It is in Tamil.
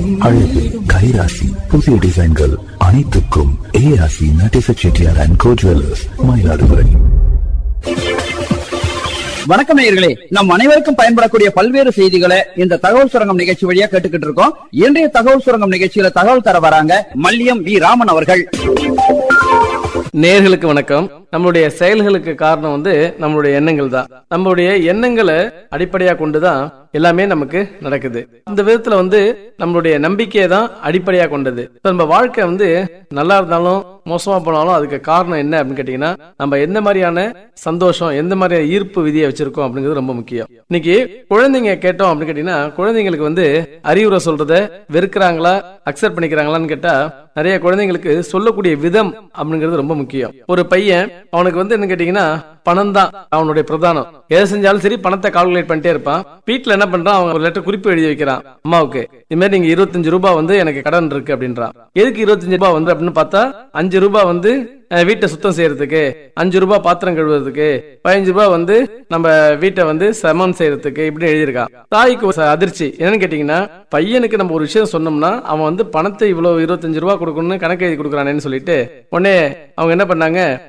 அழகு கைராசி புதிய டிசைன்கள் அனைத்துக்கும் ஏஆசி நட்டிச Chettiar and co jewellers Mayiladuthurai வணக்கம் நேயர்களே நம் அனைவருக்கும் பயன்படக்கூடிய பல்வேறு செய்திகளை இந்த தகவல் சுரங்கம் நிகழ்ச்சி வழியா கேட்டுக்கிட்டு இருக்கோம் இன்றைய தகவல் சுரங்கம் நிகழ்ச்சியில தகவல் தர வராங்க மல்லியம் வி ராமன் அவர்கள் நேர்களுக்கு வணக்கம் நம்மளுடைய செயல்களுக்கு காரணம் வந்து நம்மளுடைய எண்ணங்கள் தான் நம்மளுடைய எண்ணங்களை அடிப்படையா கொண்டுதான் எல்லாமே நமக்கு நடக்குது இந்த விதத்துல வந்து நம்மளுடைய நம்பிக்கையை தான் அடிப்படையா கொண்டது இப்ப நம்ம வாழ்க்கை வந்து நல்லா இருந்தாலும் மோசமா போனாலும் அதுக்கு காரணம் என்ன அப்படின்னு கேட்டீங்கன்னா நம்ம எந்த மாதிரியான சந்தோஷம் எந்த மாதிரியான ஈர்ப்பு விதியை வச்சிருக்கோம் அப்படிங்கிறது ரொம்ப முக்கியம் இன்னைக்கு குழந்தைங்க கேட்டோம் அப்படின்னு கேட்டீங்கன்னா குழந்தைங்களுக்கு வந்து அறிவுரை சொல்றத வெறுக்கிறாங்களா அக்செப்ட் பண்ணிக்கிறாங்களான்னு கேட்டா நிறைய குழந்தைங்களுக்கு சொல்லக்கூடிய விதம் அப்படிங்கிறது ரொம்ப முக்கியம் ஒரு பையன் அவனுக்கு வந்து என்ன கேட்டீங்கன்னா பணம் தான் அவனுடைய பிரதானம் எதை செஞ்சாலும் சரி பணத்தை கால்குலேட் பண்ணிட்டே இருப்பான் வீட்டுல என்ன பண்றான் அவன் ஒரு லெட்டர் குறிப்பு எழுதி வைக்கிறான் அம்மாவுக்கு இது மாதிரி நீங்க இருபத்தஞ்சு ரூபாய் வந்து எனக்கு கடன் இருக்கு அப்படின்றான் எதுக்கு இருபத்தஞ்சு ரூபாய் வந்து அப்படின்னு பார்த்தா அஞ்சு ரூபாய் வந்து அஹ், வீட்டை சுத்தம் செய்யறதுக்கு அஞ்சு ரூபாய் பாத்திரம் கழுவுறதுக்கு பதினஞ்சு ரூபாய் வந்து நம்ம வீட்டை வந்து சமன் செய்யறதுக்கு இப்படி எழுதியிருக்கான் தாய்க்கு ஒரு அதிர்ச்சி என்னன்னு கேட்டீங்கன்னா பையனுக்கு நம்ம ஒரு விஷயம் சொன்னோம்னா அவன் வந்து பணத்தை இவ்வளவு இருபத்தஞ்சு ரூபாய் கொடுக்கணும்னு கணக்கு எழுதி கொடுக்குறானேன்னு சொல்லிட்டு உடனே அவங்க என்ன பண்ணாங்க